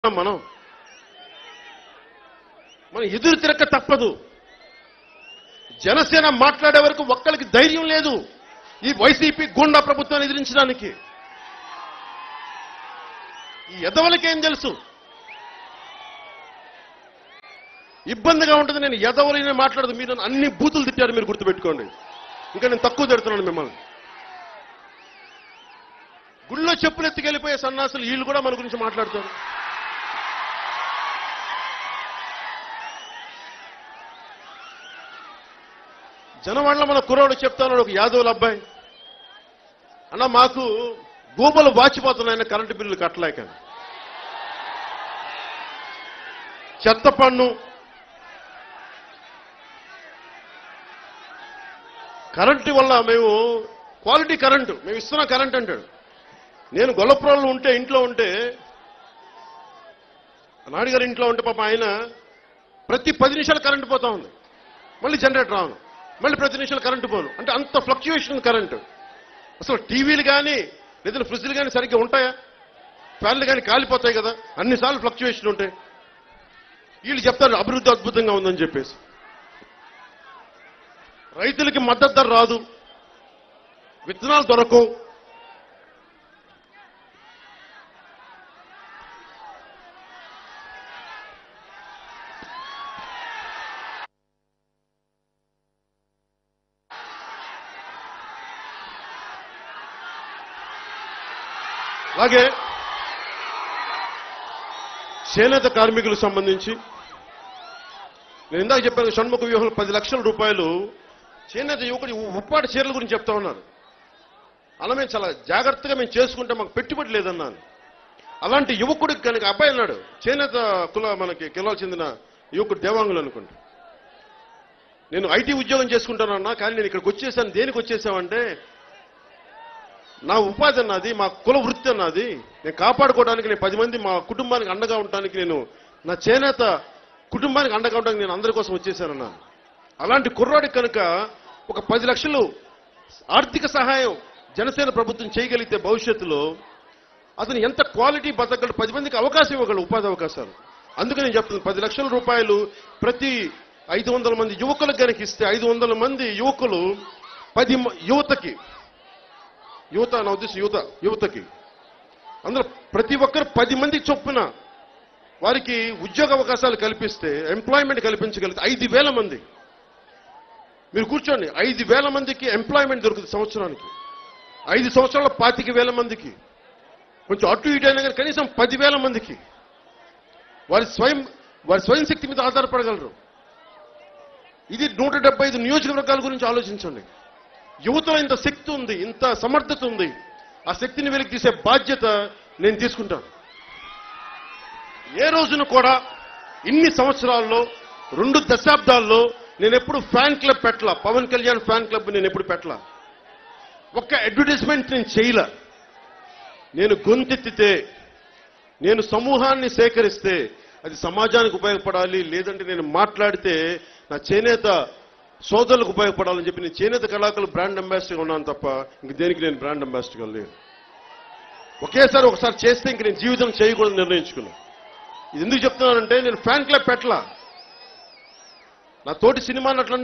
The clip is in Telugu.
మనం మనం ఎదురు తిరక్క తప్పదు జనసేన మాట్లాడే వరకు ఒక్కరికి ధైర్యం లేదు ఈ వైసీపీ గూండా ప్రభుత్వాన్ని ఎదిరించడానికి ఈ ఎదవలకేం తెలుసు ఇబ్బందిగా ఉంటుంది నేను ఎదవలనే మాట్లాడదు మీరు నన్ను అన్ని బూతులు తిట్టారు మీరు గుర్తుపెట్టుకోండి ఇంకా నేను తక్కువ తిడుతున్నాను మిమ్మల్ని గుళ్ళో చెప్పులు ఎత్తుకెళ్ళిపోయే సన్నాసులు వీళ్ళు కూడా మన గురించి మాట్లాడతారు జనవాళ్ళ మన కుర్రాడు చెప్తాను ఒక యాదవుల అబ్బాయి అన్న మాకు గూబలు వాచిపోతున్నాయన్న కరెంటు బిల్లులు కట్టలేక చెత్త పన్ను కరెంటు వల్ల మేము క్వాలిటీ కరెంటు మేము ఇస్తున్న కరెంట్ అంటాడు నేను గొల్లపురంలో ఉంటే ఇంట్లో ఉంటే నాయుడుగారి ఇంట్లో ఉంటే పాప ఆయన ప్రతి పది నిమిషాలు కరెంటు పోతా ఉంది మళ్ళీ జనరేటర్ రాను మళ్ళీ ప్రతి నిమిషాలు కరెంటు పోను అంటే అంత ఫ్లక్చుయేషన్ కరెంటు అసలు టీవీలు కానీ లేదా ఫ్రిడ్జ్లు కానీ సరిగ్గా ఉంటాయా ఫ్యాన్లు కానీ కాలిపోతాయి కదా అన్నిసార్లు ఫ్లక్చుయేషన్ ఉంటాయి వీళ్ళు చెప్తారు అభివృద్ధి అద్భుతంగా ఉందని చెప్పేసి రైతులకి మద్దతు ధర రాదు విత్తనాలు దొరకవు అలాగే చేనేత కార్మికులకు సంబంధించి నేను ఇందాక చెప్పాను షణ్ముఖ వ్యూహంలో పది లక్షల రూపాయలు చేనేత యువకుడి ఉప్పాటి చీరల గురించి చెప్తా ఉన్నారు అలా మేము చాలా జాగ్రత్తగా మేము చేసుకుంటే మాకు పెట్టుబడి లేదన్నాను అలాంటి యువకుడికి కనుక అబ్బాయి అన్నాడు చేనేత కుల మనకి కిలాలు చెందిన యువకుడు దేవాంగులు అనుకోండి నేను ఐటీ ఉద్యోగం చేసుకుంటానన్నా కానీ నేను ఇక్కడికి వచ్చేసాను దేనికి వచ్చేసామంటే నా ఉపాధి అన్నది మా కుల వృత్తి అన్నది నేను కాపాడుకోవడానికి నేను పది మంది మా కుటుంబానికి అండగా ఉండడానికి నేను నా చేనేత కుటుంబానికి అండగా ఉండడానికి నేను అందరి కోసం వచ్చేసానన్నా అలాంటి కుర్రాడికి కనుక ఒక పది లక్షలు ఆర్థిక సహాయం జనసేన ప్రభుత్వం చేయగలిగితే భవిష్యత్తులో అతను ఎంత క్వాలిటీ బతకగలడు పది మందికి అవకాశం ఇవ్వగలడు ఉపాధి అవకాశాలు అందుకని నేను చెప్తున్నాను పది లక్షల రూపాయలు ప్రతి ఐదు వందల మంది యువకులకు కనుక ఇస్తే ఐదు వందల మంది యువకులు పది మ- యువతకి యువత నా ఉద్దేశం యువత యువతకి అందులో ప్రతి ఒక్కరు పది మంది చొప్పున వారికి ఉద్యోగ అవకాశాలు కల్పిస్తే ఎంప్లాయ్మెంట్ కల్పించగలిగితే ఐదు వేల మంది మీరు కూర్చోండి ఐదు వేల మందికి ఎంప్లాయ్మెంట్ దొరుకుతుంది సంవత్సరానికి ఐదు సంవత్సరాల పాతిక వేల మందికి కొంచెం అటు ఇటు అయినా కానీ కనీసం పదివేల మందికి వారి స్వయం వారి స్వయం శక్తి మీద ఆధారపడగలరు ఇది నూట డెబ్బై ఐదు నియోజకవర్గాల గురించి ఆలోచించండి యువతలో ఇంత శక్తి ఉంది ఇంత సమర్థత ఉంది ఆ శక్తిని వెలికి తీసే బాధ్యత నేను తీసుకుంటాను ఏ రోజున కూడా ఇన్ని సంవత్సరాల్లో రెండు దశాబ్దాల్లో నేను ఎప్పుడు ఫ్యాన్ క్లబ్ పెట్టలా పవన్ కళ్యాణ్ ఫ్యాన్ క్లబ్ నేను ఎప్పుడు పెట్టలా ఒక్క అడ్వర్టైజ్మెంట్ నేను చేయలా నేను గొంతెత్తితే నేను సమూహాన్ని సేకరిస్తే అది సమాజానికి ఉపయోగపడాలి లేదంటే నేను మాట్లాడితే నా చేనేత సోదరులకు ఉపయోగపడాలని చెప్పి నేను చేనేత కళాకారులు బ్రాండ్ అంబాసిడర్గా ఉన్నాను తప్ప ఇంక దేనికి నేను బ్రాండ్ అంబాసిడర్గా లేను ఒకేసారి ఒకసారి చేస్తే ఇంక నేను జీవితం చేయకూడదు నిర్ణయించుకున్నాను ఇది ఎందుకు చెప్తున్నానంటే నేను ఫ్యాన్ క్లబ్ పెట్టలా నా తోటి సినిమా నటులను